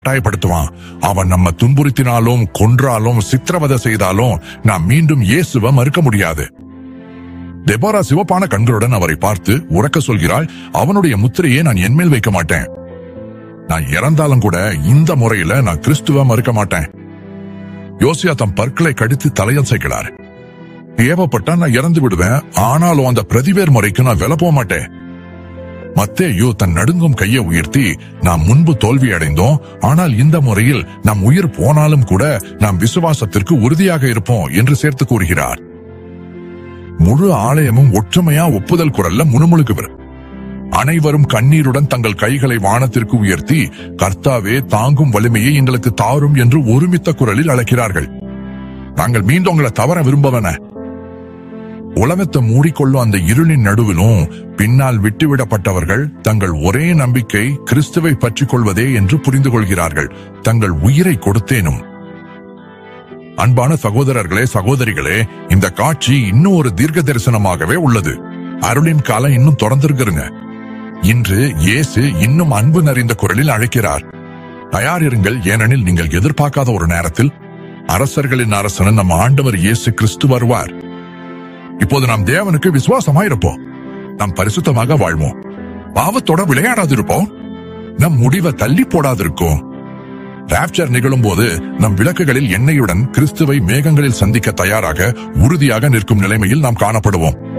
கட்டாயப்படுத்துவான் அவன் நம்ம துன்புறுத்தினாலும் கொன்றாலும் சித்திரவதை செய்தாலும் நாம் மீண்டும் இயேசுவ மறுக்க முடியாது தெபோரா சிவப்பான கண்களுடன் அவரை பார்த்து உறக்க சொல்கிறாள் அவனுடைய முத்திரையை நான் என்மேல் வைக்க மாட்டேன் நான் இறந்தாலும் கூட இந்த முறையில நான் கிறிஸ்துவ மறுக்க மாட்டேன் யோசியா தம் பற்களை கடித்து தலையசைக்கிறார் தேவைப்பட்டா நான் இறந்து விடுவேன் ஆனாலும் அந்த பிரதிவேர் முறைக்கு நான் வில போக மாட்டேன் மத்தேயு தன் நடுங்கும் கையை உயர்த்தி நாம் முன்பு தோல்வி அடைந்தோம் ஆனால் இந்த முறையில் நம் உயிர் போனாலும் கூட நாம் விசுவாசத்திற்கு உறுதியாக இருப்போம் என்று சேர்த்து கூறுகிறார் முழு ஆலயமும் ஒற்றுமையா ஒப்புதல் குரல்ல முணுமுணுக்குவர் அனைவரும் கண்ணீருடன் தங்கள் கைகளை வானத்திற்கு உயர்த்தி கர்த்தாவே தாங்கும் வலிமையை எங்களுக்கு தாரும் என்று ஒருமித்த குரலில் அழைக்கிறார்கள் நாங்கள் மீண்டும் உங்களை தவற விரும்பவன உலகத்தை மூடிக்கொள்ளும் அந்த இருளின் நடுவிலும் பின்னால் விட்டுவிடப்பட்டவர்கள் தங்கள் ஒரே நம்பிக்கை கிறிஸ்துவை பற்றிக் கொள்வதே என்று புரிந்து கொள்கிறார்கள் தங்கள் உயிரை கொடுத்தேனும் அன்பான சகோதரர்களே சகோதரிகளே இந்த காட்சி இன்னும் ஒரு தீர்க்க தரிசனமாகவே உள்ளது அருளின் காலம் இன்னும் தொடர்ந்திருக்கிறங்க இன்று இயேசு இன்னும் அன்பு நிறைந்த குரலில் அழைக்கிறார் தயார் இருங்கள் ஏனெனில் நீங்கள் எதிர்பார்க்காத ஒரு நேரத்தில் அரசர்களின் அரசன் நம் ஆண்டவர் இயேசு கிறிஸ்து வருவார் இப்போது நாம் தேவனுக்கு விசுவாசமா இருப்போம் நாம் பரிசுத்தமாக வாழ்வோம் பாவத்தோட விளையாடாதிருப்போம் நம் முடிவை தள்ளி போடாதிருக்கோம் ராப்சர் நிகழும் போது நம் விளக்குகளில் எண்ணெயுடன் கிறிஸ்துவை மேகங்களில் சந்திக்க தயாராக உறுதியாக நிற்கும் நிலைமையில் நாம் காணப்படுவோம்